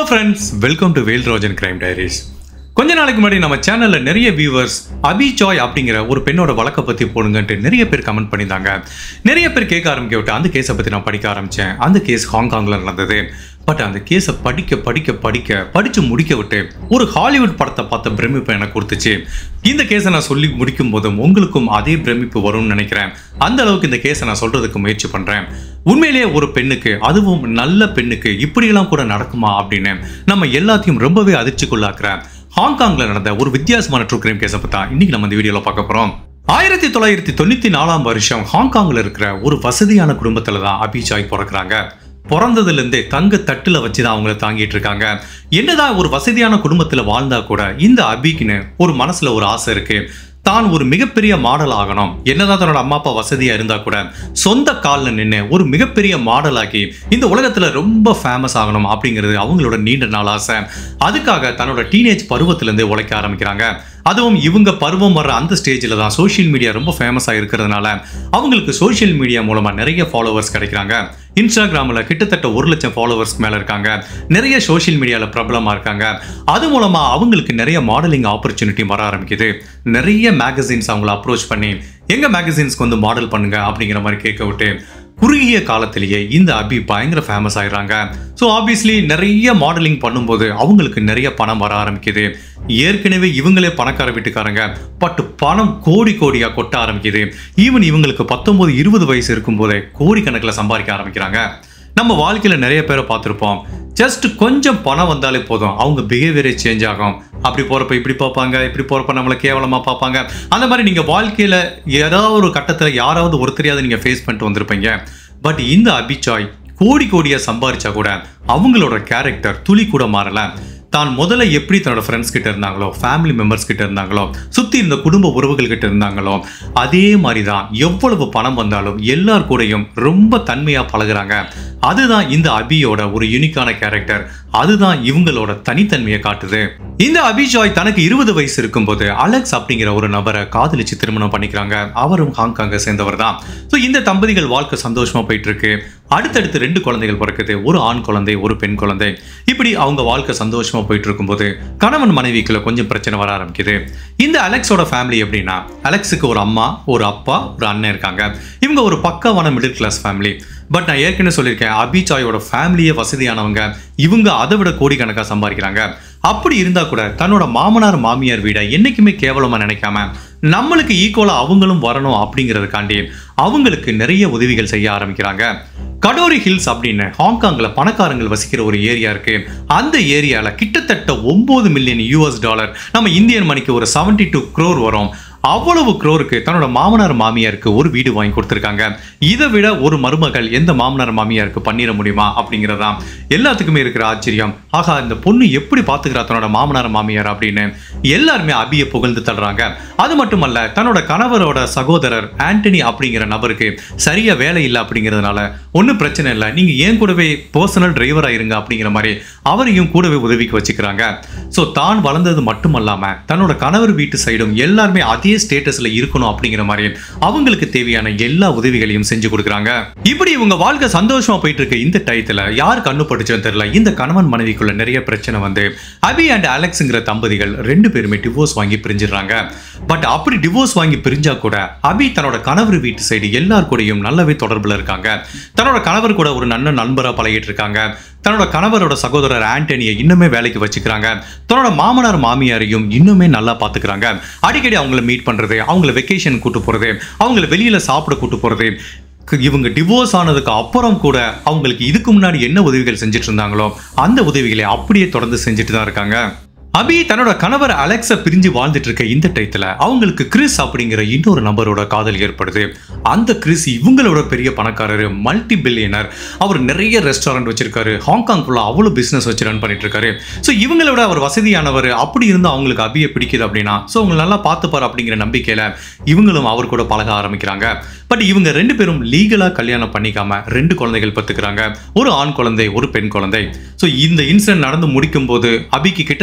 friends welcome to Vel Rojan crime diaries கொஞ்ச நாளைக்கு முன்னாடி நம்ம சேனல்ல நிறைய வியூவர்ஸ் அபி ஜாய் அப்படிங்கிற ஒரு பெண்ணோட வழக்கை பத்தி போடுங்கன்ட்டு நிறைய பேர் கமெண்ட் பண்ணியிருந்தாங்க நிறைய பேர் கேட்க ஆரம்பிக்க விட்டு அந்த கேஸை பத்தி நான் படிக்க ஆரம்பிச்சேன் அந்த கேஸ் ஹாங்காங்ல நடந்தது பட் அந்த கேஸை படிக்க படிக்க படிக்க படிச்சு முடிக்க விட்டு ஒரு ஹாலிவுட் படத்தை பார்த்த பிரமிப்பு எனக்கு கொடுத்துச்சு இந்த கேஸை நான் சொல்லி முடிக்கும் போதும் உங்களுக்கும் அதே பிரமிப்பு வரும்னு நினைக்கிறேன் அந்த அளவுக்கு இந்த கேஸை நான் சொல்றதுக்கு முயற்சி பண்றேன் உண்மையிலேயே ஒரு பெண்ணுக்கு அதுவும் நல்ல பெண்ணுக்கு இப்படியெல்லாம் கூட நடக்குமா அப்படின்னு நம்ம எல்லாத்தையும் ரொம்பவே அதிர்ச்சிக்குள்ளாக்குற ஹாங்காங்ல நடந்த ஒரு வித்தியாசமான ட்ரூ கிரைம் கேஸை பத்தா இன்னைக்கு நம்ம இந்த வீடியோல பார்க்க போறோம் ஆயிரத்தி தொள்ளாயிரத்தி தொண்ணூத்தி நாலாம் வருஷம் ஹாங்காங்ல இருக்கிற ஒரு வசதியான குடும்பத்துல தான் அபிஜாய் பிறக்குறாங்க பிறந்ததுல இருந்தே தங்க தட்டுல வச்சு தான் அவங்கள தாங்கிட்டு இருக்காங்க என்னதான் ஒரு வசதியான குடும்பத்துல வாழ்ந்தா கூட இந்த அபிக்குன்னு ஒரு மனசுல ஒரு ஆசை இருக்கு தான் ஒரு மிகப்பெரிய மாடல் ஆகணும் என்னதான் தன்னோட அம்மா அப்பா வசதியா இருந்தா கூட சொந்த காலில் நின்று ஒரு மிகப்பெரிய மாடல் ஆகி இந்த உலகத்துல ரொம்ப ஃபேமஸ் ஆகணும் அப்படிங்கிறது அவங்களோட நீண்ட நாள் ஆசை அதுக்காக தன்னோட டீனேஜ் பருவத்திலேருந்தே உழைக்க ஆரம்பிக்கிறாங்க அதுவும் இவங்க பருவம் வர்ற அந்த ஸ்டேஜில் தான் சோஷியல் மீடியா ரொம்ப ஃபேமஸாக இருக்கிறதுனால அவங்களுக்கு சோஷியல் மீடியா மூலமாக நிறைய ஃபாலோவர்ஸ் கிடைக்கிறாங்க இன்ஸ்டாகிராமில் கிட்டத்தட்ட ஒரு லட்சம் ஃபாலோவர்ஸ் மேலே இருக்காங்க நிறைய சோஷியல் மீடியாவில் பிரபலமாக இருக்காங்க அது மூலமாக அவங்களுக்கு நிறைய மாடலிங் ஆப்பர்ச்சுனிட்டி வர ஆரம்பிக்குது நிறைய மேகசின்ஸ் அவங்கள அப்ரோச் பண்ணி எங்கள் மேகசின்ஸ்க்கு வந்து மாடல் பண்ணுங்க அப்படிங்கிற மாதிரி கேட்க விட்டு குறுகிய காலத்திலேயே இந்த அபி பயங்கர ஃபேமஸ் ஆயிடுறாங்க ஸோ ஆப்வியஸ்லி நிறைய மாடலிங் பண்ணும்போது அவங்களுக்கு நிறைய பணம் வர ஆரம்பிக்குது ஏற்கனவே இவங்களே பணக்கார வீட்டுக்காரங்க பட் பணம் கோடி கோடியாக கொட்ட ஆரம்பிக்குது ஈவன் இவங்களுக்கு பத்தொன்பது இருபது வயசு இருக்கும்போதே கோடிக்கணக்கில் சம்பாதிக்க ஆரம்பிக்கிறாங்க நம்ம வாழ்க்கையில் நிறைய பேரை பார்த்துருப்போம் ஜஸ்ட் கொஞ்சம் பணம் வந்தாலே போதும் அவங்க பிஹேவியரே சேஞ்ச் ஆகும் அப்படி போகிறப்ப இப்படி பார்ப்பாங்க இப்படி போகிறப்ப நம்மளை கேவலமாக பார்ப்பாங்க அந்த மாதிரி நீங்கள் வாழ்க்கையில் ஏதாவது ஒரு கட்டத்தில் யாராவது ஒருத்தரையாவது நீங்கள் ஃபேஸ் பண்ணிட்டு வந்திருப்பீங்க பட் இந்த அபிச்சாய் கோடி கோடியாக சம்பாரிச்சா கூட அவங்களோட கேரக்டர் துளி கூட மாறல தான் முதல்ல எப்படி தன்னோட ஃப்ரெண்ட்ஸ் கிட்ட இருந்தாங்களோ ஃபேமிலி மெம்பர்ஸ் கிட்ட இருந்தாங்களோ சுற்றி இருந்த குடும்ப உறவுகள் கிட்ட இருந்தாங்களோ அதே மாதிரி தான் எவ்வளவு பணம் வந்தாலும் எல்லார் கூடயும் ரொம்ப தன்மையாக பழகுறாங்க அதுதான் இந்த அபியோட ஒரு யூனிக்கான கேரக்டர் அதுதான் இவங்களோட தனித்தன்மையை காட்டுது இந்த அபிஜாய் தனக்கு இருபது வயசு இருக்கும்போது அலெக்ஸ் அப்படிங்கிற ஒரு நபரை காதலிச்சு திருமணம் பண்ணிக்கிறாங்க அவரும் ஹாங்காங்கை சேர்ந்தவர் தான் ஸோ இந்த தம்பதிகள் வாழ்க்கை சந்தோஷமா போயிட்டு இருக்கு அடுத்தடுத்து ரெண்டு குழந்தைகள் பிறக்குது ஒரு ஆண் குழந்தை ஒரு பெண் குழந்தை இப்படி அவங்க வாழ்க்கை சந்தோஷமா போயிட்டு இருக்கும்போது கணவன் மனைவிக்குள்ள கொஞ்சம் பிரச்சனை வர ஆரம்பிக்குது இந்த அலெக்ஸோட ஃபேமிலி எப்படின்னா அலெக்ஸுக்கு ஒரு அம்மா ஒரு அப்பா ஒரு அண்ணன் இருக்காங்க இவங்க ஒரு பக்கவான மிடில் கிளாஸ் ஃபேமிலி பட் நான் ஏற்கனவே சொல்லியிருக்கேன் அபிச்சாயோட ஃபேமிலியே வசதியானவங்க இவங்க அதை விட கோடிக்கணக்காக சம்பாதிக்கிறாங்க அப்படி இருந்தா கூட தன்னோட மாமனார் மாமியார் வீடை என்னைக்குமே கேவலமா நினைக்காம நம்மளுக்கு ஈக்குவலா அவங்களும் வரணும் அப்படிங்கிறதுக்காண்டி அவங்களுக்கு நிறைய உதவிகள் செய்ய ஆரம்பிக்கிறாங்க கடோரி ஹில்ஸ் அப்படின்னு ஹாங்காங்ல பணக்காரங்கள் வசிக்கிற ஒரு ஏரியா இருக்கு அந்த ஏரியால கிட்டத்தட்ட ஒன்பது மில்லியன் யூஎஸ் டாலர் நம்ம இந்தியன் மணிக்கு ஒரு செவன்டி டூ க்ரோர் வரும் அவ்வளவு க்ரோருக்கு தன்னோட மாமனார் மாமியாருக்கு ஒரு வீடு வாங்கி கொடுத்துருக்காங்க இதை விட ஒரு மருமகள் எந்த மாமனார் மாமியாருக்கு பண்ணிட முடியுமா அப்படிங்கிறதா எல்லாத்துக்குமே இருக்கிற ஆச்சரியம் ஆகா இந்த பொண்ணு எப்படி பார்த்துக்கிறா தன்னோட மாமனார் மாமியார் அப்படின்னு எல்லாருமே அபியை புகழ்ந்து தள்ளுறாங்க அது மட்டுமல்ல தன்னோட கணவரோட சகோதரர் ஆண்டனி அப்படிங்கிற நபருக்கு சரியா வேலை இல்லை அப்படிங்கிறதுனால ஒன்றும் பிரச்சனை இல்லை நீங்க ஏன் கூடவே பர்சனல் டிரைவரா இருங்க அப்படிங்கிற மாதிரி அவரையும் கூடவே உதவிக்கு வச்சுக்கிறாங்க ஸோ தான் வளர்ந்தது மட்டுமல்லாம தன்னோட கணவர் வீட்டு சைடும் எல்லாருமே அதே ஸ்டேட்டஸ்ல இருக்கணும் அப்படிங்கிற மாதிரி அவங்களுக்கு தேவையான எல்லா உதவிகளையும் செஞ்சு கொடுக்குறாங்க இப்படி இவங்க வாழ்க்கை சந்தோஷமா போயிட்டு இருக்க இந்த டயத்துல யார் கண்ணு பட்டுச்சோன்னு தெரியல இந்த கணவன் மனைவிக்குள்ள நிறைய பிரச்சனை வந்து அபி அண்ட் அலெக்ஸ்ங்கிற தம்பதிகள் ரெண்டு பேருமே டிவோர்ஸ் வாங்கி பிரிஞ்சிடுறாங்க பட் அப்படி டிவோர்ஸ் வாங்கி பிரிஞ்சா கூட அபி தன்னோட கணவர் வீட்டு சைடு எல்லார் கூடயும் நல்லாவே தொடர்புல இருக்காங்க தன்னோட கணவர் கூட ஒரு நல்ல நண்பரா பழகிட்டு இருக்காங்க தன்னோட கணவரோட சகோதரர் ஆண்டனியை இன்னுமே வேலைக்கு வச்சுக்கிறாங்க தன்னோட மாமனார் மாமியாரையும் இன்னுமே நல்லா பார்த்துக்கிறாங்க அடிக்கடி அவங்கள மீட் பண்றது அவங்கள வெக்கேஷன் கூட்டு போறது அவங்கள வெளியில சாப்பிட கூட்டு போறது க- இவங்க டிவோர்ஸ் ஆனதுக்கு அப்புறம் கூட அவங்களுக்கு இதுக்கு முன்னாடி என்ன உதவிகள் செஞ்சுட்டு இருந்தாங்களோ அந்த உதவிகளை அப்படியே தொடர்ந்து செஞ்சுட்டு தான் இருக்காங்க அபி தன்னோட கணவர் அலெக்ஸை பிரிஞ்சு வாழ்ந்துட்டு இருக்க இந்த டயத்துல அவங்களுக்கு கிறிஸ் அப்படிங்கிற இன்னொரு நபரோட காதல் ஏற்படுது அந்த கிறிஸ் இவங்களோட பெரிய பணக்காரர் மல்டி பில்லியனர் அவர் நிறைய ரெஸ்டாரண்ட் வச்சிருக்காரு ஹாங்காங் ஃபுல்லா அவ்வளோ பிசினஸ் வச்சு ரன் பண்ணிட்டு இருக்காரு ஸோ இவங்களோட அவர் வசதியானவர் அப்படி இருந்து அவங்களுக்கு அபியை பிடிக்குது அப்படின்னா ஸோ அவங்க நல்லா பார்த்துப்பார் அப்படிங்கிற நம்பிக்கையில இவங்களும் அவர் கூட பழக ஆரம்பிக்கிறாங்க பட் இவங்க ரெண்டு பேரும் லீகலா கல்யாணம் பண்ணிக்காம ரெண்டு குழந்தைகள் பத்துக்கிறாங்க ஒரு ஆண் குழந்தை ஒரு பெண் குழந்தை ஸோ இந்த இன்சிடென்ட் நடந்து முடிக்கும் போது அபிக்கு கிட்டத்தட்ட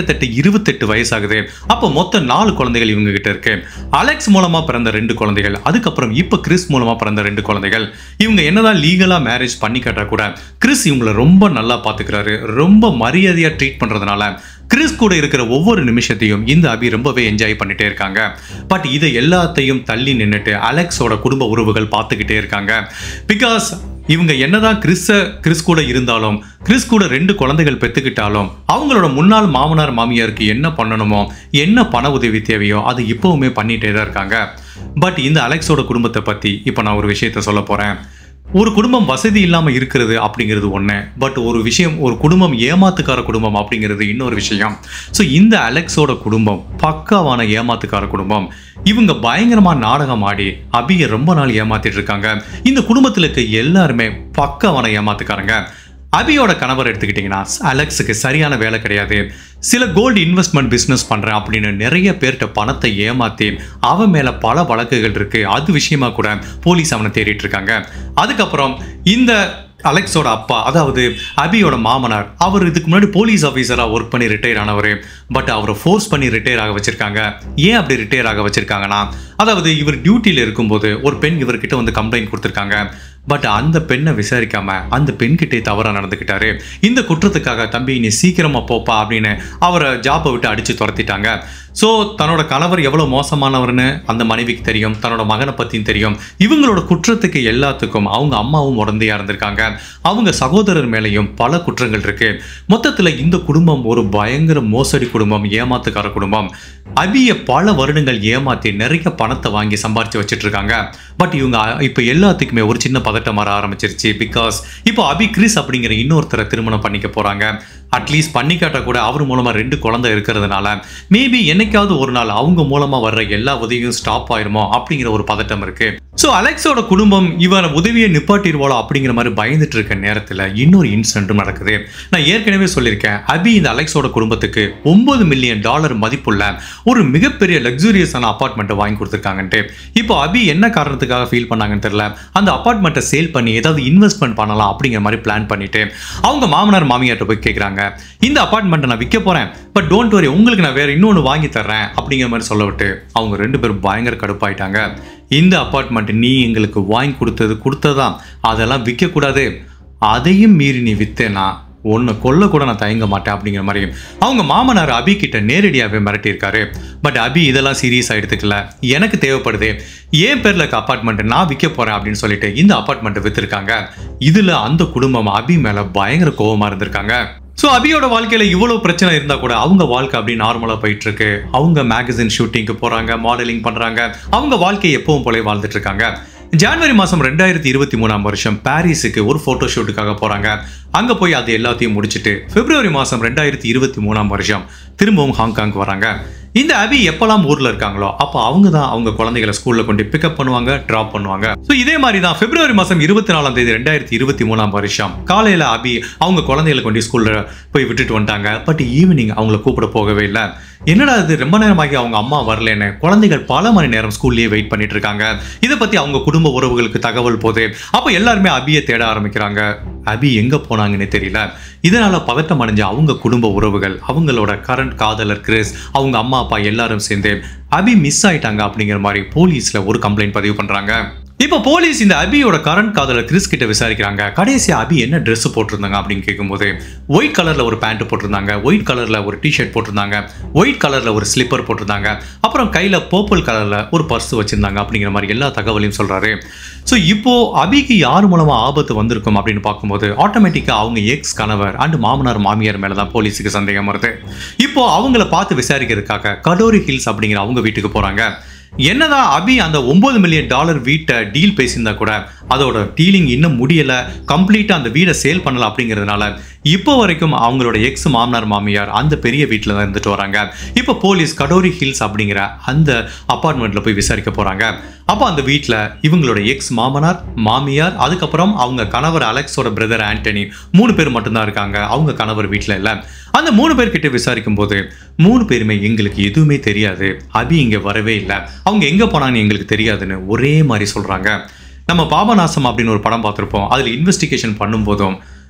இருபத்தெட்டு வயசாகுது அப்போ மொத்தம் நாலு குழந்தைகள் இவங்க கிட்ட இருக்கு அலெக்ஸ் மூலமா பிறந்த ரெண்டு குழந்தைகள் அதுக்கப்புறம் இப்போ கிறிஸ் மூலமா பிறந்த ரெண்டு குழந்தைகள் இவங்க என்னதான் லீகலா மேரேஜ் பண்ணி கேட்டா கூட கிறிஸ் இவங்களை ரொம்ப நல்லா பாத்துக்கிறாரு ரொம்ப மரியாதையா ட்ரீட் பண்றதுனால கிறிஸ் கூட இருக்கிற ஒவ்வொரு நிமிஷத்தையும் இந்த அபி ரொம்பவே என்ஜாய் பண்ணிட்டே இருக்காங்க பட் இதை எல்லாத்தையும் தள்ளி நின்னுட்டு அலெக்ஸோட குடும்ப உறவுகள் பார்த்துக்கிட்டே இருக்காங்க பிகாஸ் இவங்க என்னதான் கிறிஸ கிறிஸ் கூட இருந்தாலும் கிறிஸ் கூட ரெண்டு குழந்தைகள் பெத்துக்கிட்டாலும் அவங்களோட முன்னாள் மாமனார் மாமியாருக்கு என்ன பண்ணணுமோ என்ன பண உதவி தேவையோ அது இப்பவுமே பண்ணிட்டே தான் இருக்காங்க பட் இந்த அலெக்ஸோட குடும்பத்தை பத்தி இப்போ நான் ஒரு விஷயத்த சொல்ல போறேன் ஒரு குடும்பம் வசதி இல்லாம இருக்கிறது அப்படிங்கிறது ஒண்ணு பட் ஒரு விஷயம் ஒரு குடும்பம் ஏமாத்துக்கார குடும்பம் அப்படிங்கிறது இன்னொரு விஷயம் ஸோ இந்த அலெக்ஸோட குடும்பம் பக்காவான ஏமாத்துக்கார குடும்பம் இவங்க பயங்கரமா நாடகம் ஆடி அபியை ரொம்ப நாள் ஏமாத்திட்டு இருக்காங்க இந்த குடும்பத்துல இருக்க எல்லாருமே பக்காவான ஏமாத்துக்காரங்க அபியோட கணவர் எடுத்துக்கிட்டிங்கன்னா அலெக்ஸுக்கு சரியான வேலை கிடையாது சில கோல்டு இன்வெஸ்ட்மெண்ட் பிஸ்னஸ் பண்ணுறேன் அப்படின்னு நிறைய பேர்கிட்ட பணத்தை ஏமாற்றி அவன் மேலே பல வழக்குகள் இருக்கு அது விஷயமா கூட போலீஸ் அவனை தேடிட்டு இருக்காங்க அதுக்கப்புறம் இந்த அலெக்ஸோட அப்பா அதாவது அபியோட மாமனார் அவர் இதுக்கு முன்னாடி போலீஸ் ஆஃபீஸராக ஒர்க் பண்ணி ரிட்டையர் ஆனவர் பட் அவரை ஃபோர்ஸ் பண்ணி ரிட்டையர் ஆக வச்சிருக்காங்க ஏன் அப்படி ரிட்டையர் ஆக வச்சிருக்காங்கன்னா அதாவது இவர் டியூட்டியில் இருக்கும்போது ஒரு பெண் இவர்கிட்ட வந்து கம்ப்ளைண்ட் கொடுத்துருக்காங்க பட் அந்த பெண்ணை விசாரிக்காம அந்த பெண்கிட்டே தவறா நடந்துக்கிட்டாரு இந்த குற்றத்துக்காக தம்பி நீ சீக்கிரமா போப்பா அப்படின்னு அவரை ஜாப்பை விட்டு அடிச்சு துரத்திட்டாங்க ஸோ தன்னோட கணவர் எவ்வளோ மோசமானவர்னு அந்த மனைவிக்கு தெரியும் தன்னோட மகனை பற்றியும் தெரியும் இவங்களோட குற்றத்துக்கு எல்லாத்துக்கும் அவங்க அம்மாவும் உடந்தையா இருந்திருக்காங்க அவங்க சகோதரர் மேலேயும் பல குற்றங்கள் இருக்கு மொத்தத்தில் இந்த குடும்பம் ஒரு பயங்கர மோசடி குடும்பம் ஏமாத்துக்கார குடும்பம் அபிய பல வருடங்கள் ஏமாத்தி நிறைய பணத்தை வாங்கி சம்பாரிச்சு வச்சிட்டு இருக்காங்க பட் இவங்க இப்போ எல்லாத்துக்குமே ஒரு சின்ன பதட்டம் வர ஆரம்பிச்சிருச்சு பிகாஸ் இப்போ அபி கிறிஸ் அப்படிங்கிற இன்னொருத்தரை திருமணம் பண்ணிக்க போறாங்க அட்லீஸ்ட் பண்ணிக்காட்ட கூட அவர் மூலமா ரெண்டு குழந்தை இருக்கிறதுனால மேபி என்னைக்காவது ஒரு நாள் அவங்க மூலமா வர்ற எல்லா உதவியும் ஸ்டாப் ஆயிருமோ அப்படிங்கிற ஒரு பதட்டம் இருக்கு ஸோ அலெக்ஸோட குடும்பம் இவன் உதவியை நிப்பாட்டிடுவாளோ அப்படிங்கிற மாதிரி பயந்துட்டு இருக்க நேரத்தில் இன்னொரு இன்சிடென்ட்டும் நடக்குது நான் ஏற்கனவே சொல்லியிருக்கேன் அபி இந்த அலெக்ஸோட குடும்பத்துக்கு ஒன்பது மில்லியன் டாலர் மதிப்புள்ள ஒரு மிகப்பெரிய லக்ஸூரியஸான அப்பார்ட்மெண்ட்டை வாங்கி கொடுத்துருக்காங்கன்ட்டு இப்போ அபி என்ன காரணத்துக்காக ஃபீல் பண்ணாங்கன்னு தெரியல அந்த அப்பார்ட்மெண்ட்டை சேல் பண்ணி ஏதாவது இன்வெஸ்ட்மெண்ட் பண்ணலாம் அப்படிங்கிற மாதிரி பிளான் பண்ணிட்டு அவங்க மாமனார் மாமியார்ட்ட போய் கேட்குறாங்க இந்த அப்பார்ட்மெண்ட்டை நான் விற்க போறேன் பட் டோன்ட் வரி உங்களுக்கு நான் வேற இன்னொன்று வாங்கி தர்றேன் அப்படிங்கிற மாதிரி சொல்ல விட்டு அவங்க ரெண்டு பேரும் பயங்கர கடுப்பாயிட்டாங்க இந்த அப்பார்ட்மெண்ட் நீ எங்களுக்கு வாங்கி கொடுத்தது கொடுத்ததான் அதெல்லாம் விற்கக்கூடாது அதையும் மீறி நீ வித்தேனா உன்னை கொல்ல கூட நான் தயங்க மாட்டேன் அப்படிங்கிற மாதிரி அவங்க மாமனார் அபி கிட்ட நேரடியாகவே மிரட்டியிருக்காரு பட் அபி இதெல்லாம் சீரியஸாக எடுத்துக்கல எனக்கு தேவைப்படுது என் பேரில் இருக்க அப்பார்ட்மெண்ட் நான் விற்க போகிறேன் அப்படின்னு சொல்லிட்டு இந்த அப்பார்ட்மெண்ட்டை விற்றுருக்காங்க இதில் அந்த குடும்பம் அபி மேலே பயங்கர கோவமாக இருந்திருக்காங்க ஸோ அபியோட வாழ்க்கையில் இவ்வளோ பிரச்சனை இருந்தால் கூட அவங்க வாழ்க்கை அப்படி நார்மலாக போயிட்டு இருக்கு அவங்க மேகசின் ஷூட்டிங்க்கு போகிறாங்க மாடலிங் பண்ணுறாங்க அவங்க வாழ்க்கையை எப்பவும் போல வாழ்ந்துட்டு இருக்காங்க ஜான்வரி மாதம் ரெண்டாயிரத்தி இருபத்தி மூணாம் வருஷம் பாரிஸுக்கு ஒரு ஃபோட்டோ ஷூட்டுக்காக போகிறாங்க அங்கே போய் அது எல்லாத்தையும் முடிச்சுட்டு பிப்ரவரி மாதம் ரெண்டாயிரத்தி இருபத்தி மூணாம் வருஷம் திரும்பவும் ஹாங்காங் வராங்க இந்த அபி எப்பெல்லாம் ஊர்ல இருக்காங்களோ அப்போ அவங்க தான் அவங்க குழந்தைகளை ஸ்கூல்ல கொண்டு பிக்கப் பண்ணுவாங்க டிராப் பண்ணுவாங்க ஸோ இதே மாதிரி தான் பிப்ரவரி மாதம் இருபத்தி நாலாம் தேதி ரெண்டாயிரத்தி இருபத்தி மூணாம் வருஷம் காலையில அபி அவங்க குழந்தைகளை கொண்டு ஸ்கூல்ல போய் விட்டுட்டு வந்துட்டாங்க பட் ஈவினிங் அவங்கள கூப்பிட போகவே இல்லை என்னடா இது ரொம்ப நேரமாகி அவங்க அம்மா வரலன்னு குழந்தைகள் பல மணி நேரம் ஸ்கூல்லயே வெயிட் பண்ணிட்டு இருக்காங்க இதை பத்தி அவங்க குடும்ப உறவுகளுக்கு தகவல் போகுது அப்போ எல்லாருமே அபியை தேட ஆரம்பிக்கிறாங்க அபி எங்க போனாங்கன்னு தெரியல இதனால பதட்டம் அடைஞ்ச அவங்க குடும்ப உறவுகள் அவங்களோட கரண்ட் காதலர் கிறிஸ் அவங்க அம்மா அப்பா எல்லாரும் சேர்ந்து அபி மிஸ் ஆயிட்டாங்க அப்படிங்கிற மாதிரி போலீஸ்ல ஒரு கம்ப்ளைண்ட் பதிவு பண்றாங்க இப்போ போலீஸ் இந்த அபியோட கரண்ட் காதலர் கிறிஸ் கிட்ட விசாரிக்கிறாங்க கடைசியா அபி என்ன Dress போட்டிருந்தாங்க அப்படின்னு கேட்கும்போது ஒயிட் கலர்ல ஒரு பேண்ட் போட்டிருந்தாங்க ஒயிட் கலர்ல ஒரு டிஷர்ட் போட்டிருந்தாங்க ஒயிட் கலர்ல ஒரு ஸ்லிப்பர் போட்டிருந்தாங்க அப்புறம் கையில பர்பிள் கலர்ல ஒரு பர்ஸ் வச்சிருந்தாங்க அப்படிங்கிற மாதிரி எல்லா தகவலையும் சொல்றாரு ஸோ இப்போ அபிக்கு யார் மூலமா ஆபத்து வந்திருக்கும் அப்படின்னு பார்க்கும்போது ஆட்டோமேட்டிக்கா அவங்க எக்ஸ் கணவர் அண்ட் மாமனார் மாமியார் மேல தான் போலீஸுக்கு சந்தேகம் வருது இப்போ அவங்கள பார்த்து விசாரிக்கிறதுக்காக கடோரி ஹில்ஸ் அப்படிங்கிற அவங்க வீட்டுக்கு போறாங்க என்னதான் அபி அந்த ஒன்பது மில்லியன் டாலர் வீட்டை டீல் பேசியிருந்தா கூட அதோட டீலிங் இன்னும் முடியல கம்ப்ளீட்டா அந்த வீடை சேல் பண்ணல அப்படிங்கிறதுனால இப்போ வரைக்கும் அவங்களோட எக்ஸ் மாமனார் மாமியார் அந்த பெரிய வீட்டில் தான் இருந்துட்டு வராங்க இப்போ போலீஸ் கடோரி ஹில்ஸ் அப்படிங்கிற அந்த அப்பார்ட்மெண்ட்ல போய் விசாரிக்க போறாங்க அப்போ அந்த வீட்டில் இவங்களோட எக்ஸ் மாமனார் மாமியார் அதுக்கப்புறம் அவங்க கணவர் அலெக்ஸோட பிரதர் ஆண்டனி மூணு பேர் மட்டும்தான் இருக்காங்க அவங்க கணவர் வீட்டில் இல்லை அந்த மூணு பேர்கிட்ட விசாரிக்கும் போது மூணு பேருமே எங்களுக்கு எதுவுமே தெரியாது அபி இங்க வரவே இல்லை அவங்க எங்க போனாங்கன்னு எங்களுக்கு தெரியாதுன்னு ஒரே மாதிரி சொல்றாங்க நம்ம பாபநாசம் அப்படின்னு ஒரு படம் பார்த்துருப்போம் அதில் இன்வெஸ்டிகேஷன் பண்ணும்போதும்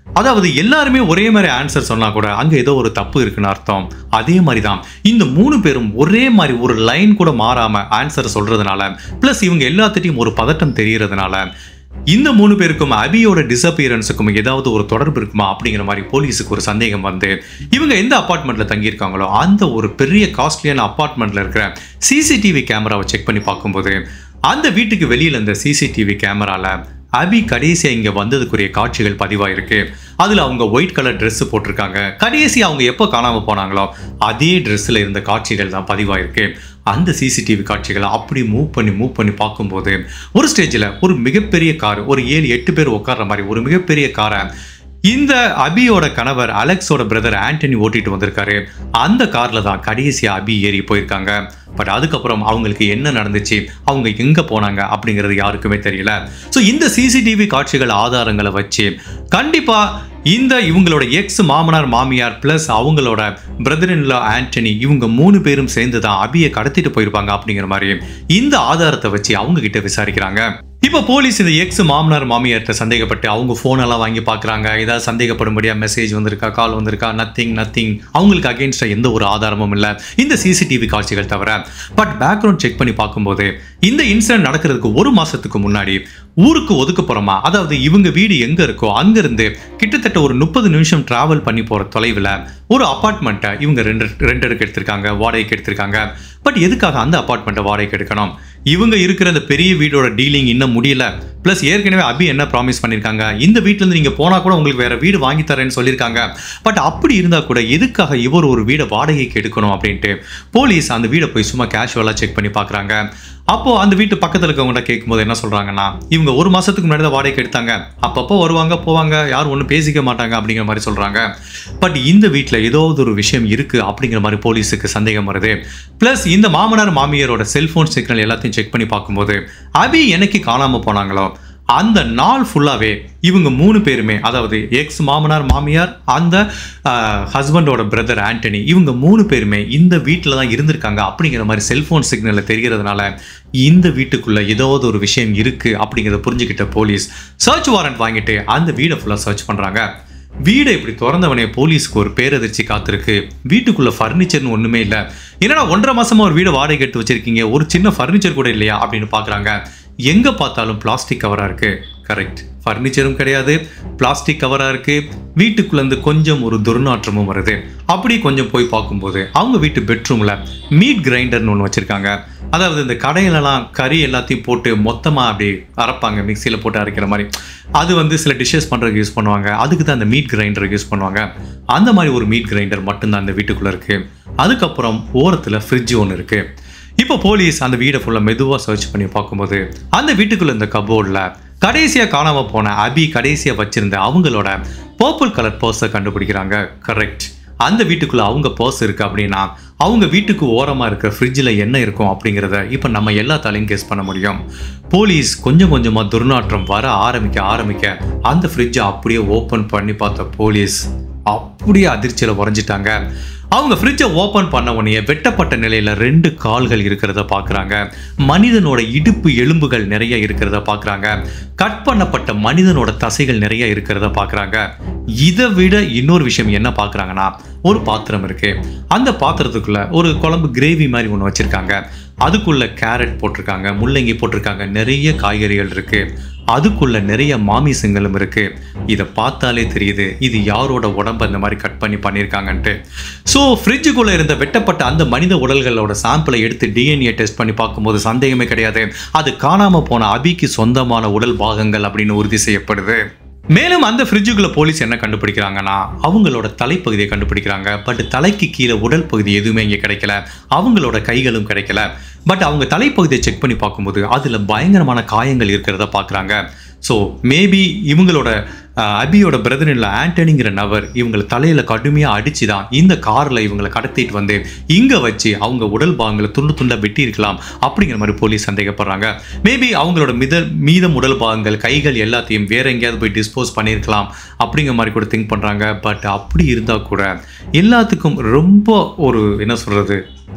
அதாவது எல்லாருமே ஒரே மாதிரி ஆன்சர் சொன்னா கூட அங்க ஏதோ ஒரு தப்பு இருக்குன்னு அர்த்தம் அதே மாதிரி தான் இந்த மூணு பேரும் ஒரே மாதிரி ஒரு லைன் கூட மாறாம ஆன்சர் சொல்றதுனால பிளஸ் இவங்க எல்லாத்திட்டையும் ஒரு பதட்டம் தெரியறதுனால இந்த மூணு பேருக்கும் அபியோட டிசப்பியரன்ஸுக்கும் ஏதாவது ஒரு தொடர்பு இருக்குமா அப்படிங்கிற மாதிரி போலீஸுக்கு ஒரு சந்தேகம் வந்து இவங்க எந்த அப்பார்ட்மெண்ட்ல தங்கியிருக்காங்களோ அந்த ஒரு பெரிய காஸ்ட்லியான அப்பார்ட்மெண்ட்ல இருக்கிற சிசிடிவி கேமராவை செக் பண்ணி பார்க்கும்போது அந்த வீட்டுக்கு வெளியில இந்த சிசிடிவி கேமரால அபி கடைசியா இங்க வந்ததுக்குரிய காட்சிகள் பதிவாயிருக்கு அதுல அவங்க ஒயிட் கலர் Dress போட்டிருக்காங்க கடைசி அவங்க எப்போ காணாம போனாங்களோ அதே ட்ரெஸ்ல இருந்த காட்சிகள் தான் பதிவாயிருக்கு அந்த சிசிடிவி காட்சிகளை அப்படி மூவ் பண்ணி மூவ் பண்ணி பார்க்கும்போது ஒரு ஸ்டேஜில் ஒரு மிகப்பெரிய கார் ஒரு ஏழு எட்டு பேர் உட்கார்ற மாதிரி ஒரு மிகப்பெரிய காரை இந்த அபியோட கணவர் அலெக்ஸோட பிரதர் ஆண்டனி ஓட்டிட்டு வந்திருக்காரு அந்த கார்ல தான் கடைசியா அபி ஏறி போயிருக்காங்க பட் அதுக்கப்புறம் அவங்களுக்கு என்ன நடந்துச்சு அவங்க எங்க போனாங்க அப்படிங்கிறது யாருக்குமே தெரியல ஸோ இந்த சிசிடிவி காட்சிகள் ஆதாரங்களை வச்சு கண்டிப்பா இந்த இவங்களோட எக்ஸ் மாமனார் மாமியார் பிளஸ் அவங்களோட பிரதர் இன்லா ஆண்டனி இவங்க மூணு பேரும் சேர்ந்து தான் அபியை கடத்திட்டு போயிருப்பாங்க அப்படிங்கிற மாதிரி இந்த ஆதாரத்தை வச்சு அவங்க கிட்ட விசாரிக்கிறாங்க இப்போ போலீஸ் இந்த எக்ஸ் மாமனார் மாமியார்கிட்ட சந்தேகப்பட்டு அவங்க phone எல்லாம் வாங்கி பார்க்குறாங்க ஏதாவது சந்தேகப்படும்படியா மெசேஜ் வந்திருக்கா கால் வந்திருக்கா நத்திங் நத்திங் அவங்களுக்கு அகேன்ஸ்டாக எந்த ஒரு ஆதாரமும் இல்லை இந்த சிசிடிவி காட்சிகள் தவிர பட் பேக்ரவுண்ட் செக் பண்ணி பார்க்கும்போது இந்த இன்சிடென்ட் நடக்கிறதுக்கு ஒரு மாசத்துக்கு முன்னாடி ஊருக்கு ஒதுக்குப்புறமா அதாவது இவங்க வீடு எங்க இருக்கோ அங்கிருந்து கிட்டத்தட்ட ஒரு முப்பது நிமிஷம் டிராவல் பண்ணி போற தொலைவில் ஒரு அப்பார்ட்மெண்ட்டை இவங்க ரெண்டு ரெண்டருக்கு எடுத்திருக்காங்க வாடகைக்கு எடுத்திருக்காங்க பட் எதுக்காக அந்த அப்பார்ட்மெண்ட்டை வாடகைக்கு எடுக்கணும் இவங்க இருக்கிற அந்த பெரிய வீடோட டீலிங் இன்னும் முடியல ப்ளஸ் ஏற்கனவே அபி என்ன ப்ராமிஸ் பண்ணியிருக்காங்க இந்த வீட்டிலேருந்து நீங்கள் போனால் கூட உங்களுக்கு வேற வீடு வாங்கி தரேன்னு சொல்லியிருக்காங்க பட் அப்படி இருந்தால் கூட எதுக்காக இவர் ஒரு வீடை வாடகைக்கு எடுக்கணும் அப்படின்ட்டு போலீஸ் அந்த வீடை போய் சும்மா கேஷுவலாக செக் பண்ணி பார்க்குறாங்க அப்போ அந்த வீட்டு பக்கத்தில் இருக்கவங்கள்ட்ட கேட்கும்போது என்ன சொல்றாங்கன்னா இவங்க ஒரு மாசத்துக்கு முன்னாடி தான் வாடகைக்கு எடுத்தாங்க அப்பப்போ வருவாங்க போவாங்க யாரும் ஒன்றும் பேசிக்க மாட்டாங்க அப்படிங்கிற மாதிரி சொல்றாங்க பட் இந்த வீட்டில் ஏதாவது ஒரு விஷயம் இருக்கு அப்படிங்கிற மாதிரி போலீஸுக்கு சந்தேகம் வருது ப்ளஸ் இந்த மாமனார் மாமியாரோட செல்போன் சிக்னல் எல்லாத்தையும் செக் பண்ணி பார்க்கும்போது அபி என்னைக்கு காணாம போனாங்களோ அந்த நாள் ஃபுல்லாகவே இவங்க மூணு பேருமே அதாவது எக்ஸ் மாமனார் மாமியார் அந்த ஹஸ்பண்டோட பிரதர் ஆண்டனி இவங்க மூணு பேருமே இந்த வீட்டில் தான் இருந்திருக்காங்க அப்படிங்கிற மாதிரி செல்ஃபோன் சிக்னலில் தெரியறதுனால இந்த வீட்டுக்குள்ள ஏதாவது ஒரு விஷயம் இருக்கு அப்படிங்கிறத புரிஞ்சுக்கிட்ட போலீஸ் சர்ச் வாரண்ட் வாங்கிட்டு அந்த வீடை ஃபுல்லாக சர்ச் பண்ணுறாங்க வீடை இப்படி திறந்தவனே போலீஸ்க்கு ஒரு பேரதிர்ச்சி காத்திருக்கு வீட்டுக்குள்ள ஃபர்னிச்சர்னு ஒண்ணுமே இல்லை என்னடா ஒன்றரை மாசமா ஒரு வீடு வாடகை எடுத்து வச்சிருக்கீங்க ஒரு சின்ன ஃபர்னிச்சர் கூட இல்லையா அப்படின்னு பார்க்கறாங்க எங்க பார்த்தாலும் பிளாஸ்டிக் கவரா இருக்கு கரெக்ட் ஃபர்னிச்சரும் கிடையாது பிளாஸ்டிக் கவரா இருக்கு வீட்டுக்குள்ள இருந்து கொஞ்சம் ஒரு துர்நாற்றமும் வருது அப்படி கொஞ்சம் போய் பார்க்கும்போது அவங்க வீட்டு பெட்ரூம்ல மீட் கிரைண்டர்னு ஒன்று வச்சிருக்காங்க அதாவது இந்த கடையிலலாம் கறி எல்லாத்தையும் போட்டு மொத்தமாக அப்படி அரைப்பாங்க மிக்சியில் போட்டு அரைக்கிற மாதிரி அது வந்து சில டிஷ்ஷஸ் பண்ணுறதுக்கு யூஸ் பண்ணுவாங்க அதுக்கு தான் அந்த மீட் கிரைண்டர் யூஸ் பண்ணுவாங்க அந்த மாதிரி ஒரு மீட் கிரைண்டர் மட்டும்தான் அந்த வீட்டுக்குள்ளே இருக்குது அதுக்கப்புறம் ஓரத்தில் ஃப்ரிட்ஜ் ஒன்று இருக்குது இப்போ போலீஸ் அந்த வீடை ஃபுல்லாக மெதுவாக சர்ச் பண்ணி பார்க்கும்போது அந்த வீட்டுக்குள்ள இந்த கபோர்டில் கடைசியாக காணாமல் போன அபி கடைசியாக வச்சிருந்த அவங்களோட பர்பிள் கலர் பர்ஸை கண்டுபிடிக்கிறாங்க கரெக்ட் அந்த வீட்டுக்குள்ள அவங்க பர்ஸ் இருக்கு அப்படின்னா அவங்க வீட்டுக்கு ஓரமாக இருக்கிற ஃப்ரிட்ஜில் என்ன இருக்கும் அப்படிங்கிறத இப்போ நம்ம எல்லாத்தாலையும் கெஸ் பண்ண முடியும் போலீஸ் கொஞ்சம் கொஞ்சமாக துர்நாற்றம் வர ஆரம்பிக்க ஆரம்பிக்க அந்த ஃப்ரிட்ஜை அப்படியே ஓப்பன் பண்ணி பார்த்த போலீஸ் அப்படியே அதிர்ச்சியில் உறைஞ்சிட்டாங்க அவங்க ஃப்ரிட்ஜை ஓப்பன் பண்ண உடனே வெட்டப்பட்ட நிலையில ரெண்டு கால்கள் இருக்கிறத பார்க்குறாங்க மனிதனோட இடுப்பு எலும்புகள் நிறைய இருக்கிறத பார்க்குறாங்க கட் பண்ணப்பட்ட மனிதனோட தசைகள் நிறைய இருக்கிறத பார்க்குறாங்க இதை விட இன்னொரு விஷயம் என்ன பார்க்குறாங்கன்னா ஒரு பாத்திரம் இருக்கு அந்த பாத்திரத்துக்குள்ள ஒரு குழம்பு கிரேவி மாதிரி ஒன்று வச்சிருக்காங்க அதுக்குள்ள கேரட் போட்டிருக்காங்க முள்ளங்கி போட்டிருக்காங்க நிறைய காய்கறிகள் இருக்கு அதுக்குள்ள நிறைய மாமிசங்களும் இருக்கு இதை பார்த்தாலே தெரியுது இது யாரோட உடம்ப இந்த மாதிரி கட் பண்ணி பண்ணியிருக்காங்கன்ட்டு ஸோ ஃப்ரிட்ஜுக்குள்ள இருந்த வெட்டப்பட்ட அந்த மனித உடல்களோட சாம்பிளை எடுத்து டிஎன்ஏ டெஸ்ட் பண்ணி பார்க்கும்போது சந்தேகமே கிடையாது அது காணாம போன அபிக்கு சொந்தமான உடல் பாகங்கள் அப்படின்னு உறுதி செய்யப்படுது மேலும் அந்த ஃப்ரிட்ஜுக்குள்ள போலீஸ் என்ன கண்டுபிடிக்கிறாங்கன்னா அவங்களோட தலைப்பகுதியை கண்டுபிடிக்கிறாங்க பட் தலைக்கு கீழே உடல் பகுதி எதுவுமே இங்கே கிடைக்கல அவங்களோட கைகளும் கிடைக்கல பட் அவங்க தலைப்பகுதியை செக் பண்ணி பார்க்கும்போது அதில் பயங்கரமான காயங்கள் இருக்கிறத பார்க்குறாங்க ஸோ மேபி இவங்களோட அஹ், அபியோட பிரதர் இல்லை ஆண்டனிங்கிற நபர் இவங்களை தலையில் கடுமையாக அடிச்சு தான் இந்த காரில் இவங்களை கடத்திட்டு வந்து இங்கே வச்சு அவங்க உடல் பாகங்களை துண்டு துண்டாக வெட்டி இருக்கலாம் அப்படிங்கிற மாதிரி போலீஸ் சந்தேகப்படுறாங்க மேபி அவங்களோட மித மீதம் உடல் பாகங்கள் கைகள் எல்லாத்தையும் வேற எங்கேயாவது போய் டிஸ்போஸ் பண்ணியிருக்கலாம் அப்படிங்கிற மாதிரி கூட திங்க் பண்ணுறாங்க பட் அப்படி இருந்தால் கூட எல்லாத்துக்கும் ரொம்ப ஒரு என்ன சொல்கிறது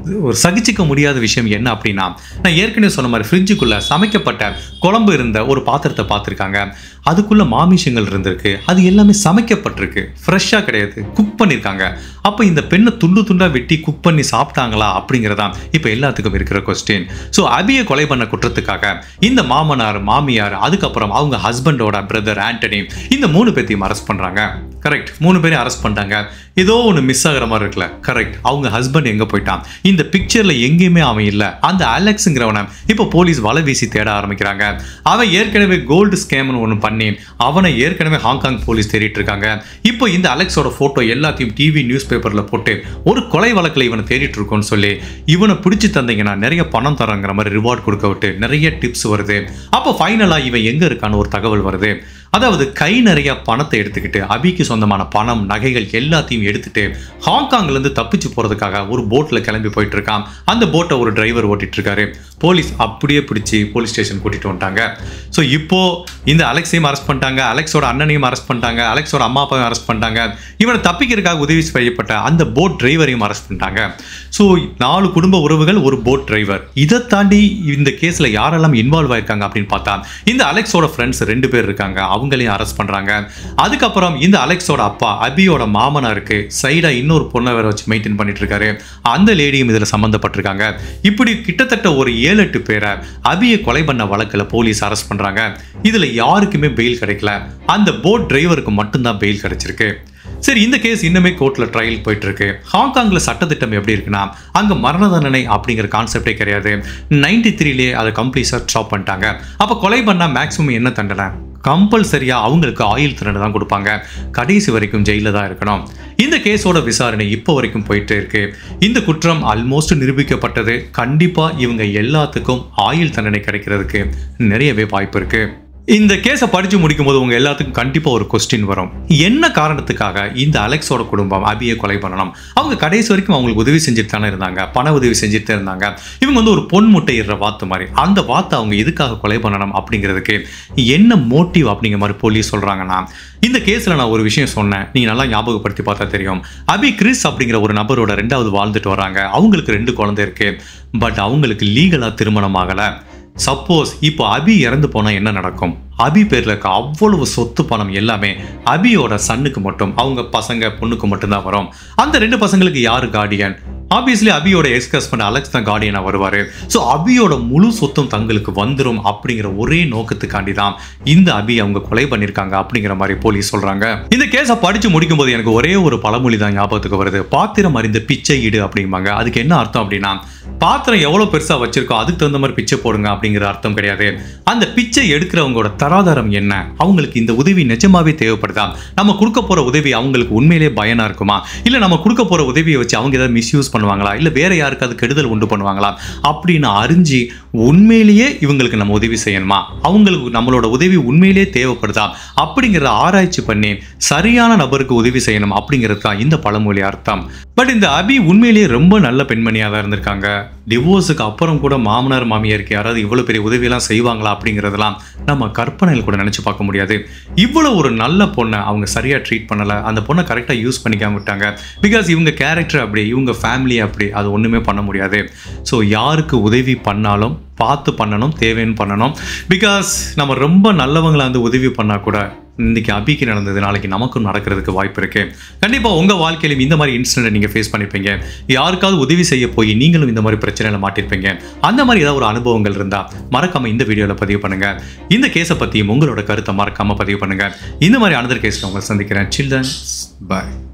ஒரு சகிச்சிக்க முடியாத விஷயம் என்ன அப்படின்னா நான் ஏற்கனவே சொன்ன மாதிரி ஃப்ரிட்ஜுக்குள்ள சமைக்கப்பட்ட குழம்பு இருந்த ஒரு பாத்திரத்தை பார்த்துருக்காங்க அதுக்குள்ள மாமிஷங்கள் இருந்திருக்கு அது எல்லாமே சமைக்கப்பட்டிருக்கு ஃப்ரெஷ்ஷாக கிடையாது குக் பண்ணியிருக்காங்க அப்போ இந்த பெண்ணை துண்டு துண்டாக வெட்டி குக் பண்ணி சாப்பிட்டாங்களா அப்படிங்கிறதான் இப்போ எல்லாத்துக்கும் இருக்கிற கொஸ்டின் ஸோ அபியை கொலை பண்ண குற்றத்துக்காக இந்த மாமனார் மாமியார் அதுக்கப்புறம் அவங்க ஹஸ்பண்டோட பிரதர் ஆண்டனி இந்த மூணு பேர்த்தையும் அரெஸ்ட் பண்ணுறாங்க கரெக்ட் மூணு பேரையும் அரெஸ்ட் பண்ணிட்டாங்க ஏதோ ஒன்று மிஸ் ஆகிற மாதிரி இருக்குல்ல கரெக்ட் அவங்க ஹஸ்பண்ட் எங்கே போயிட்டான் இந்த பிக்சரில் எங்கேயுமே அவன் இல்லை அந்த அலெக்ஸுங்கிறவனை இப்போ போலீஸ் வலை வீசி தேட ஆரம்பிக்கிறாங்க அவன் ஏற்கனவே கோல்டு ஸ்கேம்னு ஒன்று பண்ணி அவனை ஏற்கனவே ஹாங்காங் போலீஸ் தேடிட்டு இருக்காங்க இப்போ இந்த அலெக்ஸோட ஃபோட்டோ எல்லாத்தையும் டிவி நியூஸ் பேப்பரில் போட்டு ஒரு கொலை வழக்கில் இவனை தேடிட்டு இருக்கோன்னு சொல்லி இவனை பிடிச்சி தந்தீங்கன்னா நிறைய பணம் தரங்கிற மாதிரி ரிவார்ட் கொடுக்க விட்டு நிறைய டிப்ஸ் வருது அப்போ ஃபைனலாக இவன் எங்கே இருக்கான்னு ஒரு தகவல் வருது அதாவது கை நிறைய பணத்தை எடுத்துக்கிட்டு அபிக்கு சொந்தமான பணம் நகைகள் எல்லாத்தையும் எடுத்துட்டு ஹாங்காங்லேருந்து தப்பிச்சு போகிறதுக்காக ஒரு போட்டில் கிளம்பி போயிட்டு இருக்கான் அந்த போட்டை ஒரு டிரைவர் ஓட்டிட்டு இருக்காரு போலீஸ் அப்படியே பிடிச்சி போலீஸ் ஸ்டேஷன் கூட்டிட்டு வந்துட்டாங்க ஸோ இப்போ இந்த அலெக்ஸையும் அரெஸ்ட் பண்ணிட்டாங்க அலெக்ஸோட அண்ணனையும் அரெஸ்ட் பண்ணிட்டாங்க அலெக்ஸோட அம்மா அப்பாவையும் அரெஸ்ட் பண்ணிட்டாங்க இவனை தப்பிக்கிறதுக்காக உதவி செய்யப்பட்ட அந்த போட் டிரைவரையும் அரெஸ்ட் பண்ணிட்டாங்க ஸோ நாலு குடும்ப உறவுகள் ஒரு போட் டிரைவர் இதை தாண்டி இந்த கேஸில் யாரெல்லாம் இன்வால்வ் ஆயிருக்காங்க அப்படின்னு பார்த்தா இந்த அலெக்ஸோட ஃப்ரெண்ட்ஸ் ரெண்டு பேர் இருக்காங்க அவங்களையும் அரெஸ்ட் பண்ணுறாங்க அதுக்கப்புறம் இந்த அலெக்ஸோட அப்பா அபியோட மாமனாருக்கு சைடாக இன்னொரு பொண்ணை வேற வச்சு மெயின்டைன் பண்ணிட்டு இருக்காரு அந்த லேடியும் இதில் சம்மந்தப்பட்டிருக்காங்க இப்படி கிட்டத்தட்ட ஒரு ஏழு எட்டு பேரை அபியை கொலை பண்ண வழக்கில் போலீஸ் அரெஸ்ட் பண்ணுறாங்க இதில் யாருக்குமே பெயில் கிடைக்கல அந்த போட் டிரைவருக்கு மட்டும்தான் பெயில் கிடைச்சிருக்கு சரி இந்த கேஸ் இன்னுமே கோர்ட்டில் ட்ரையல் போயிட்டு இருக்கு ஹாங்காங்கில் சட்டத்திட்டம் எப்படி இருக்குன்னா அங்கே மரண தண்டனை அப்படிங்கிற கான்செப்டே கிடையாது நைன்டி த்ரீலேயே அதை கம்ப்ளீட்டாக ஸ்டாப் பண்ணிட்டாங்க அப்போ கொலை பண்ணால் மேக்ஸிமம் என்ன தண்டனை கம்பல்சரியாக அவங்களுக்கு ஆயுள் தண்டனை தான் கொடுப்பாங்க கடைசி வரைக்கும் ஜெயிலில் தான் இருக்கணும் இந்த கேஸோட விசாரணை இப்போ வரைக்கும் போயிட்டு இருக்கு இந்த குற்றம் ஆல்மோஸ்ட் நிரூபிக்கப்பட்டது கண்டிப்பாக இவங்க எல்லாத்துக்கும் ஆயுள் தண்டனை கிடைக்கிறதுக்கு நிறையவே வாய்ப்பு இருக்கு இந்த கேஸை படித்து முடிக்கும் போது உங்க எல்லாத்துக்கும் கண்டிப்பாக ஒரு கொஸ்டின் வரும் என்ன காரணத்துக்காக இந்த அலெக்ஸோட குடும்பம் அபியை கொலை பண்ணணும் அவங்க கடைசி வரைக்கும் அவங்களுக்கு உதவி செஞ்சுட்டு தானே இருந்தாங்க பண உதவி செஞ்சுட்டு தான் இருந்தாங்க இவங்க வந்து ஒரு பொன் முட்டை இடுற வாத்து மாதிரி அந்த வாத்தை அவங்க எதுக்காக கொலை பண்ணணும் அப்படிங்கிறதுக்கு என்ன மோட்டிவ் அப்படிங்கிற மாதிரி போலீஸ் சொல்றாங்கன்னா இந்த கேஸில் நான் ஒரு விஷயம் சொன்னேன் நீங்கள் நல்லா ஞாபகப்படுத்தி பார்த்தா தெரியும் அபி கிறிஸ் அப்படிங்கிற ஒரு நபரோட ரெண்டாவது வாழ்ந்துட்டு வராங்க அவங்களுக்கு ரெண்டு குழந்தை இருக்கு பட் அவங்களுக்கு லீகலாக திருமணம் ஆகலை சப்போஸ் இப்போ அபி இறந்து போனா என்ன நடக்கும் அபி பேர்ல இருக்க அவ்வளவு சொத்து பணம் எல்லாமே அபியோட சன்னுக்கு மட்டும் அவங்க பசங்க பொண்ணுக்கு மட்டும்தான் வரும் அந்த ரெண்டு பசங்களுக்கு யாரு கார்டியன் ஆப்வியஸ்லி அபியோட எக்ஸ் ஹஸ்பண்ட் அலெக்ஸ் தான் கார்டியனா வருவாரு ஸோ அபியோட முழு சொத்தும் தங்களுக்கு வந்துரும் அப்படிங்கிற ஒரே நோக்கத்துக்காண்டி தான் இந்த அபி அவங்க கொலை பண்ணியிருக்காங்க அப்படிங்கிற மாதிரி போலீஸ் சொல்றாங்க இந்த கேஸை படிச்சு முடிக்கும் போது எனக்கு ஒரே ஒரு பழமொழி தான் ஞாபகத்துக்கு வருது பாத்திரம் அறிந்த பிச்சை இடு அப்படிம்பாங்க அதுக்கு என்ன அர்த்தம் அப்படின்னா பாத்திரம் எவ்வளவு பெருசா வச்சிருக்கோ அதுக்கு தகுந்த மாதிரி பிச்சை போடுங்க அப்படிங்கிற அர்த்தம் கிடையாது அந்த பிச்சை எடுக்கிறவங்களோட தராதரம் என்ன அவங்களுக்கு இந்த உதவி நிஜமாவே தேவைப்படுதா நம்ம கொடுக்க போற உதவி அவங்களுக்கு உண்மையிலேயே பயனா இருக்குமா இல்ல நம்ம கொடுக்க போற உதவியை வச்சு அவங்க ஏதாவது மிஸ்யூஸ் பண்ணுவாங்களா இல்ல வேற யாருக்காவது கெடுதல் உண்டு பண்ணுவாங்களா அப்படின்னு அறிஞ்சு உண்மையிலேயே இவங்களுக்கு நம்ம உதவி செய்யணுமா அவங்களுக்கு நம்மளோட உதவி உண்மையிலேயே தேவைப்படுதா அப்படிங்கிறத ஆராய்ச்சி பண்ணி சரியான நபருக்கு உதவி செய்யணும் அப்படிங்கிறது தான் இந்த பழமொழி அர்த்தம் பட் இந்த அபி உண்மையிலேயே ரொம்ப நல்ல பெண்மணியாக தான் இருந்திருக்காங்க டிவோர்ஸுக்கு அப்புறம் கூட மாமனார் மாமியாருக்கு யாராவது இவ்வளோ பெரிய உதவியெல்லாம் செய்வாங்களா அப்படிங்கிறதெல்லாம் நம்ம கற்பனையில் கூட நினச்சி பார்க்க முடியாது இவ்வளோ ஒரு நல்ல பொண்ணை அவங்க சரியாக ட்ரீட் பண்ணலை அந்த பொண்ணை கரெக்டாக யூஸ் பண்ணிக்காம விட்டாங்க பிகாஸ் இவங்க கேரக்டர் அப்படி இவங்க ஃபேமிலி அப்படி அது ஒன்றுமே பண்ண முடியாது ஸோ யாருக்கு உதவி பண்ணாலும் பார்த்து பண்ணணும் தேவைன்னு பண்ணணும் பிகாஸ் நம்ம ரொம்ப நல்லவங்களை வந்து உதவி பண்ணால் கூட இன்னைக்கு அபிக்கு நடந்தது நாளைக்கு நமக்கும் நடக்கிறதுக்கு வாய்ப்பு இருக்கு கண்டிப்பாக உங்கள் வாழ்க்கையிலும் இந்த மாதிரி இன்சிடென்ட் நீங்கள் ஃபேஸ் பண்ணியிருப்பீங்க யாருக்காவது உதவி செய்ய போய் நீங்களும் இந்த மாதிரி பிரச்சனையில் மாட்டிருப்பீங்க அந்த மாதிரி ஏதாவது ஒரு அனுபவங்கள் இருந்தால் மறக்காம இந்த வீடியோவில் பதிவு பண்ணுங்க இந்த கேஸை பற்றியும் உங்களோட கருத்தை மறக்காம பதிவு பண்ணுங்க இந்த மாதிரி அனதர் கேஸில் உங்களை சந்திக்கிறேன் சில்ட்ரன்ஸ் பாய்